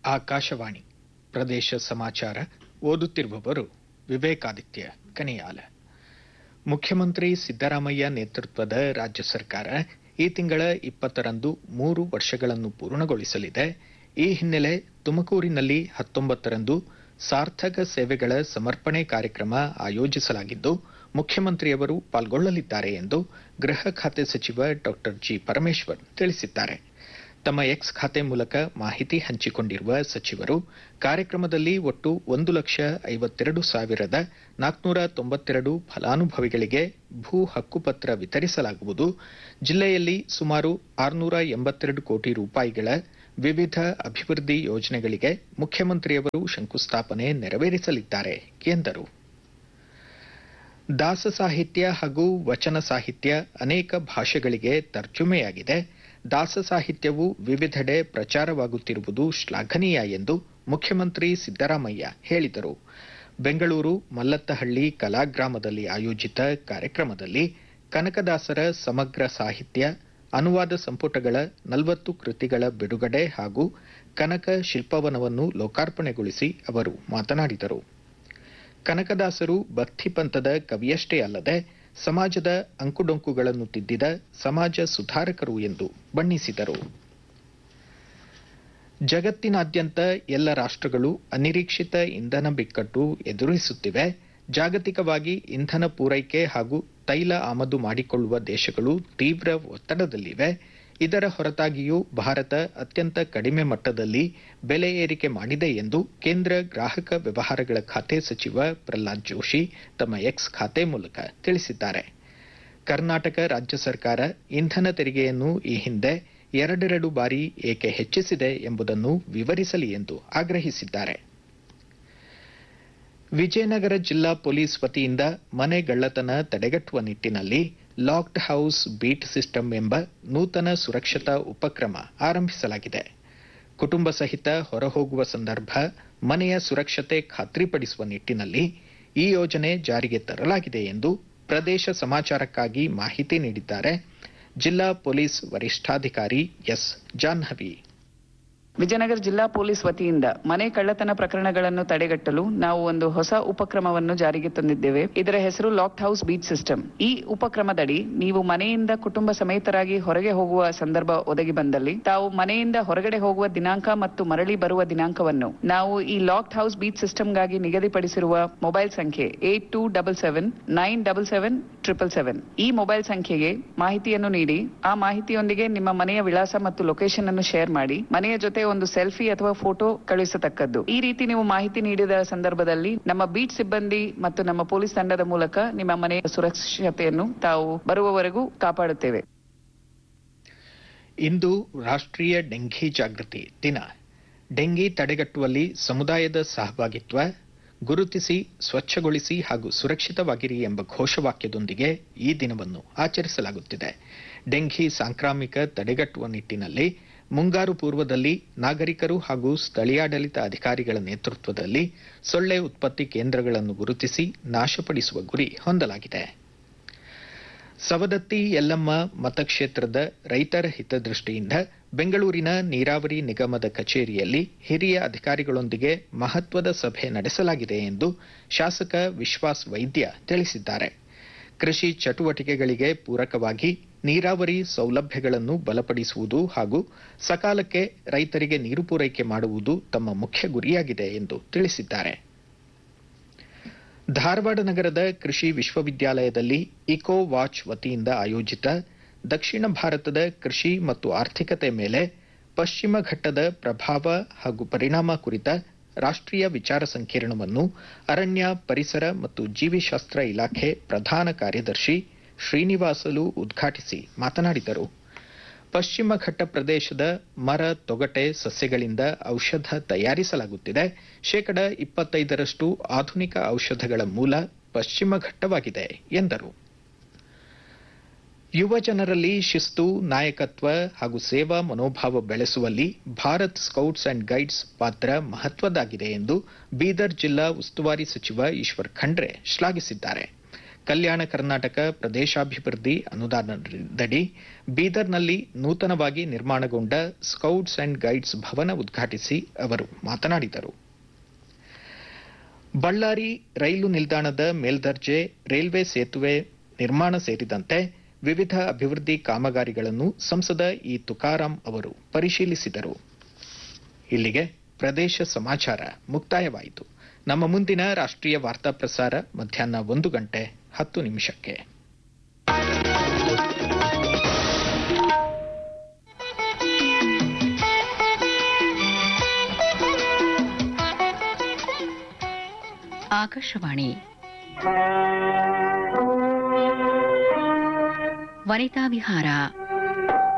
ಆಕಾಶವಾಣಿ ಪ್ರದೇಶ ಸಮಾಚಾರ ಓದುತ್ತಿರುವವರು ವಿವೇಕಾದಿತ್ಯ ಕನಿಯಾಲ ಮುಖ್ಯಮಂತ್ರಿ ಸಿದ್ದರಾಮಯ್ಯ ನೇತೃತ್ವದ ರಾಜ್ಯ ಸರ್ಕಾರ ಈ ತಿಂಗಳ ಇಪ್ಪತ್ತರಂದು ಮೂರು ವರ್ಷಗಳನ್ನು ಪೂರ್ಣಗೊಳಿಸಲಿದೆ ಈ ಹಿನ್ನೆಲೆ ತುಮಕೂರಿನಲ್ಲಿ ಹತ್ತೊಂಬತ್ತರಂದು ಸಾರ್ಥಕ ಸೇವೆಗಳ ಸಮರ್ಪಣೆ ಕಾರ್ಯಕ್ರಮ ಆಯೋಜಿಸಲಾಗಿದ್ದು ಮುಖ್ಯಮಂತ್ರಿಯವರು ಪಾಲ್ಗೊಳ್ಳಲಿದ್ದಾರೆ ಎಂದು ಗೃಹ ಖಾತೆ ಸಚಿವ ಡಾ ಜಿ ಪರಮೇಶ್ವರ್ ತಿಳಿಸಿದ್ದಾರೆ ತಮ್ಮ ಎಕ್ಸ್ ಖಾತೆ ಮೂಲಕ ಮಾಹಿತಿ ಹಂಚಿಕೊಂಡಿರುವ ಸಚಿವರು ಕಾರ್ಯಕ್ರಮದಲ್ಲಿ ಒಟ್ಟು ಒಂದು ಲಕ್ಷ ಐವತ್ತೆರಡು ಸಾವಿರದ ನಾಲ್ಕುನೂರ ತೊಂಬತ್ತೆರಡು ಫಲಾನುಭವಿಗಳಿಗೆ ಭೂ ಹಕ್ಕುಪತ್ರ ವಿತರಿಸಲಾಗುವುದು ಜಿಲ್ಲೆಯಲ್ಲಿ ಸುಮಾರು ಆರುನೂರ ಎಂಬತ್ತೆರಡು ಕೋಟಿ ರೂಪಾಯಿಗಳ ವಿವಿಧ ಅಭಿವೃದ್ಧಿ ಯೋಜನೆಗಳಿಗೆ ಮುಖ್ಯಮಂತ್ರಿಯವರು ಶಂಕುಸ್ಥಾಪನೆ ನೆರವೇರಿಸಲಿದ್ದಾರೆ ಎಂದರು ದಾಸ ಸಾಹಿತ್ಯ ಹಾಗೂ ವಚನ ಸಾಹಿತ್ಯ ಅನೇಕ ಭಾಷೆಗಳಿಗೆ ತರ್ಜುಮೆಯಾಗಿದೆ ದಾಸ ಸಾಹಿತ್ಯವು ವಿವಿಧೆಡೆ ಪ್ರಚಾರವಾಗುತ್ತಿರುವುದು ಶ್ಲಾಘನೀಯ ಎಂದು ಮುಖ್ಯಮಂತ್ರಿ ಸಿದ್ದರಾಮಯ್ಯ ಹೇಳಿದರು ಬೆಂಗಳೂರು ಮಲ್ಲತ್ತಹಳ್ಳಿ ಕಲಾಗ್ರಾಮದಲ್ಲಿ ಆಯೋಜಿತ ಕಾರ್ಯಕ್ರಮದಲ್ಲಿ ಕನಕದಾಸರ ಸಮಗ್ರ ಸಾಹಿತ್ಯ ಅನುವಾದ ಸಂಪುಟಗಳ ನಲವತ್ತು ಕೃತಿಗಳ ಬಿಡುಗಡೆ ಹಾಗೂ ಕನಕ ಶಿಲ್ಪವನವನ್ನು ಲೋಕಾರ್ಪಣೆಗೊಳಿಸಿ ಅವರು ಮಾತನಾಡಿದರು ಕನಕದಾಸರು ಭಕ್ತಿ ಪಂಥದ ಕವಿಯಷ್ಟೇ ಅಲ್ಲದೆ ಸಮಾಜದ ಅಂಕುಡೊಂಕುಗಳನ್ನು ತಿದ್ದಿದ ಸಮಾಜ ಸುಧಾರಕರು ಎಂದು ಬಣ್ಣಿಸಿದರು ಜಗತ್ತಿನಾದ್ಯಂತ ಎಲ್ಲ ರಾಷ್ಟ್ರಗಳು ಅನಿರೀಕ್ಷಿತ ಇಂಧನ ಬಿಕ್ಕಟ್ಟು ಎದುರಿಸುತ್ತಿವೆ ಜಾಗತಿಕವಾಗಿ ಇಂಧನ ಪೂರೈಕೆ ಹಾಗೂ ತೈಲ ಆಮದು ಮಾಡಿಕೊಳ್ಳುವ ದೇಶಗಳು ತೀವ್ರ ಒತ್ತಡದಲ್ಲಿವೆ ಇದರ ಹೊರತಾಗಿಯೂ ಭಾರತ ಅತ್ಯಂತ ಕಡಿಮೆ ಮಟ್ಟದಲ್ಲಿ ಬೆಲೆ ಏರಿಕೆ ಮಾಡಿದೆ ಎಂದು ಕೇಂದ್ರ ಗ್ರಾಹಕ ವ್ಯವಹಾರಗಳ ಖಾತೆ ಸಚಿವ ಪ್ರಹ್ಲಾದ್ ಜೋಶಿ ತಮ್ಮ ಎಕ್ಸ್ ಖಾತೆ ಮೂಲಕ ತಿಳಿಸಿದ್ದಾರೆ ಕರ್ನಾಟಕ ರಾಜ್ಯ ಸರ್ಕಾರ ಇಂಧನ ತೆರಿಗೆಯನ್ನು ಈ ಹಿಂದೆ ಎರಡೆರಡು ಬಾರಿ ಏಕೆ ಹೆಚ್ಚಿಸಿದೆ ಎಂಬುದನ್ನು ವಿವರಿಸಲಿ ಎಂದು ಆಗ್ರಹಿಸಿದ್ದಾರೆ ವಿಜಯನಗರ ಜಿಲ್ಲಾ ಪೊಲೀಸ್ ವತಿಯಿಂದ ಮನೆಗಳ್ಳತನ ತಡೆಗಟ್ಟುವ ನಿಟ್ಟಿನಲ್ಲಿ ಲಾಕ್ಡ್ ಹೌಸ್ ಬೀಟ್ ಸಿಸ್ಟಮ್ ಎಂಬ ನೂತನ ಸುರಕ್ಷತಾ ಉಪಕ್ರಮ ಆರಂಭಿಸಲಾಗಿದೆ ಕುಟುಂಬ ಸಹಿತ ಹೊರಹೋಗುವ ಸಂದರ್ಭ ಮನೆಯ ಸುರಕ್ಷತೆ ಖಾತ್ರಿಪಡಿಸುವ ನಿಟ್ಟಿನಲ್ಲಿ ಈ ಯೋಜನೆ ಜಾರಿಗೆ ತರಲಾಗಿದೆ ಎಂದು ಪ್ರದೇಶ ಸಮಾಚಾರಕ್ಕಾಗಿ ಮಾಹಿತಿ ನೀಡಿದ್ದಾರೆ ಜಿಲ್ಲಾ ಪೊಲೀಸ್ ವರಿಷ್ಠಾಧಿಕಾರಿ ಎಸ್ ಜಾಹ್ನವಿ ವಿಜಯನಗರ ಜಿಲ್ಲಾ ಪೊಲೀಸ್ ವತಿಯಿಂದ ಮನೆ ಕಳ್ಳತನ ಪ್ರಕರಣಗಳನ್ನು ತಡೆಗಟ್ಟಲು ನಾವು ಒಂದು ಹೊಸ ಉಪಕ್ರಮವನ್ನು ಜಾರಿಗೆ ತಂದಿದ್ದೇವೆ ಇದರ ಹೆಸರು ಲಾಕ್ಡ್ ಹೌಸ್ ಬೀಟ್ ಸಿಸ್ಟಮ್ ಈ ಉಪಕ್ರಮದಡಿ ನೀವು ಮನೆಯಿಂದ ಕುಟುಂಬ ಸಮೇತರಾಗಿ ಹೊರಗೆ ಹೋಗುವ ಸಂದರ್ಭ ಒದಗಿ ಬಂದಲ್ಲಿ ತಾವು ಮನೆಯಿಂದ ಹೊರಗಡೆ ಹೋಗುವ ದಿನಾಂಕ ಮತ್ತು ಮರಳಿ ಬರುವ ದಿನಾಂಕವನ್ನು ನಾವು ಈ ಲಾಕ್ಡ್ ಹೌಸ್ ಬೀಟ್ ಸಿಸ್ಟಮ್ಗಾಗಿ ನಿಗದಿಪಡಿಸಿರುವ ಮೊಬೈಲ್ ಸಂಖ್ಯೆ eight two double seven nine double seven triple seven ಈ ಮೊಬೈಲ್ ಸಂಖ್ಯೆಗೆ ಮಾಹಿತಿಯನ್ನು ನೀಡಿ ಆ ಮಾಹಿತಿಯೊಂದಿಗೆ ನಿಮ್ಮ ಮನೆಯ ವಿಳಾಸ ಮತ್ತು ಲೊಕೇಶನ್ ಅನ್ನು ಶೇರ್ ಮಾಡಿ ಮನೆಯ ಜೊತೆ ಒಂದು ಸೆಲ್ಫಿ ಅಥವಾ ಫೋಟೋ ಕಳುಹಿಸತಕ್ಕದ್ದು ಈ ರೀತಿ ನೀವು ಮಾಹಿತಿ ನೀಡಿದ ಸಂದರ್ಭದಲ್ಲಿ ನಮ್ಮ ಬೀಟ್ ಸಿಬ್ಬಂದಿ ಮತ್ತು ನಮ್ಮ ಪೊಲೀಸ್ ತಂಡದ ಮೂಲಕ ನಿಮ್ಮ ಮನೆಯ ಸುರಕ್ಷತೆಯನ್ನು ತಾವು ಬರುವವರೆಗೂ ಕಾಪಾಡುತ್ತೇವೆ ಇಂದು ರಾಷ್ಟ್ರೀಯ ಡೆಂಘಿ ಜಾಗೃತಿ ದಿನ ಡೆಂಗಿ ತಡೆಗಟ್ಟುವಲ್ಲಿ ಸಮುದಾಯದ ಸಹಭಾಗಿತ್ವ ಗುರುತಿಸಿ ಸ್ವಚ್ಛಗೊಳಿಸಿ ಹಾಗೂ ಸುರಕ್ಷಿತವಾಗಿರಿ ಎಂಬ ಘೋಷವಾಕ್ಯದೊಂದಿಗೆ ಈ ದಿನವನ್ನು ಆಚರಿಸಲಾಗುತ್ತಿದೆ ಡೆಂಘಿ ಸಾಂಕ್ರಾಮಿಕ ತಡೆಗಟ್ಟುವ ನಿಟ್ಟಿನಲ್ಲಿ ಮುಂಗಾರು ಪೂರ್ವದಲ್ಲಿ ನಾಗರಿಕರು ಹಾಗೂ ಸ್ಥಳೀಯಾಡಳಿತ ಅಧಿಕಾರಿಗಳ ನೇತೃತ್ವದಲ್ಲಿ ಸೊಳ್ಳೆ ಉತ್ಪತ್ತಿ ಕೇಂದ್ರಗಳನ್ನು ಗುರುತಿಸಿ ನಾಶಪಡಿಸುವ ಗುರಿ ಹೊಂದಲಾಗಿದೆ ಸವದತ್ತಿ ಯಲ್ಲಮ್ಮ ಮತಕ್ಷೇತ್ರದ ರೈತರ ಹಿತದೃಷ್ಟಿಯಿಂದ ಬೆಂಗಳೂರಿನ ನೀರಾವರಿ ನಿಗಮದ ಕಚೇರಿಯಲ್ಲಿ ಹಿರಿಯ ಅಧಿಕಾರಿಗಳೊಂದಿಗೆ ಮಹತ್ವದ ಸಭೆ ನಡೆಸಲಾಗಿದೆ ಎಂದು ಶಾಸಕ ವಿಶ್ವಾಸ್ ವೈದ್ಯ ತಿಳಿಸಿದ್ದಾರೆ ಕೃಷಿ ಚಟುವಟಿಕೆಗಳಿಗೆ ಪೂರಕವಾಗಿ ನೀರಾವರಿ ಸೌಲಭ್ಯಗಳನ್ನು ಬಲಪಡಿಸುವುದು ಹಾಗೂ ಸಕಾಲಕ್ಕೆ ರೈತರಿಗೆ ನೀರು ಪೂರೈಕೆ ಮಾಡುವುದು ತಮ್ಮ ಮುಖ್ಯ ಗುರಿಯಾಗಿದೆ ಎಂದು ತಿಳಿಸಿದ್ದಾರೆ ಧಾರವಾಡ ನಗರದ ಕೃಷಿ ವಿಶ್ವವಿದ್ಯಾಲಯದಲ್ಲಿ ಇಕೋ ವಾಚ್ ವತಿಯಿಂದ ಆಯೋಜಿತ ದಕ್ಷಿಣ ಭಾರತದ ಕೃಷಿ ಮತ್ತು ಆರ್ಥಿಕತೆ ಮೇಲೆ ಪಶ್ಚಿಮ ಘಟ್ಟದ ಪ್ರಭಾವ ಹಾಗೂ ಪರಿಣಾಮ ಕುರಿತ ರಾಷ್ಟ್ರೀಯ ವಿಚಾರ ಸಂಕಿರಣವನ್ನು ಅರಣ್ಯ ಪರಿಸರ ಮತ್ತು ಜೀವಿಶಾಸ್ತ್ರ ಇಲಾಖೆ ಪ್ರಧಾನ ಕಾರ್ಯದರ್ಶಿ ಶ್ರೀನಿವಾಸಲು ಉದ್ಘಾಟಿಸಿ ಮಾತನಾಡಿದರು ಪಶ್ಚಿಮ ಘಟ್ಟ ಪ್ರದೇಶದ ಮರ ತೊಗಟೆ ಸಸ್ಯಗಳಿಂದ ಔಷಧ ತಯಾರಿಸಲಾಗುತ್ತಿದೆ ಶೇಕಡ ಇಪ್ಪತ್ತೈದರಷ್ಟು ಆಧುನಿಕ ಔಷಧಗಳ ಮೂಲ ಪಶ್ಚಿಮ ಘಟ್ಟವಾಗಿದೆ ಎಂದರು ಯುವ ಜನರಲ್ಲಿ ಶಿಸ್ತು ನಾಯಕತ್ವ ಹಾಗೂ ಸೇವಾ ಮನೋಭಾವ ಬೆಳೆಸುವಲ್ಲಿ ಭಾರತ್ ಸ್ಕೌಟ್ಸ್ ಅಂಡ್ ಗೈಡ್ಸ್ ಪಾತ್ರ ಮಹತ್ವದ್ದಾಗಿದೆ ಎಂದು ಬೀದರ್ ಜಿಲ್ಲಾ ಉಸ್ತುವಾರಿ ಸಚಿವ ಈಶ್ವರ್ ಖಂಡ್ರೆ ಶ್ಲಾಘಿಸಿದ್ದಾರೆ ಕಲ್ಯಾಣ ಕರ್ನಾಟಕ ಪ್ರದೇಶಾಭಿವೃದ್ಧಿ ಅನುದಾನದಡಿ ಬೀದರ್ನಲ್ಲಿ ನೂತನವಾಗಿ ನಿರ್ಮಾಣಗೊಂಡ ಸ್ಕೌಟ್ಸ್ ಅಂಡ್ ಗೈಡ್ಸ್ ಭವನ ಉದ್ಘಾಟಿಸಿ ಅವರು ಮಾತನಾಡಿದರು ಬಳ್ಳಾರಿ ರೈಲು ನಿಲ್ದಾಣದ ಮೇಲ್ದರ್ಜೆ ರೈಲ್ವೆ ಸೇತುವೆ ನಿರ್ಮಾಣ ಸೇರಿದಂತೆ ವಿವಿಧ ಅಭಿವೃದ್ಧಿ ಕಾಮಗಾರಿಗಳನ್ನು ಸಂಸದ ಇ ತುಕಾರಾಂ ಅವರು ಪರಿಶೀಲಿಸಿದರು ಇಲ್ಲಿಗೆ ಪ್ರದೇಶ ಸಮಾಚಾರ ಮುಕ್ತಾಯವಾಯಿತು ನಮ್ಮ ಮುಂದಿನ ರಾಷ್ಟ್ರೀಯ ವಾರ್ತಾ ಪ್ರಸಾರ ಮಧ್ಯಾಹ್ನ ಒಂದು ಗಂಟೆ ಹತ್ತು ನಿಮಿಷಕ್ಕೆ ಆಕಾಶವಾಣಿ ವನಿತಾ ವಿಹಾರ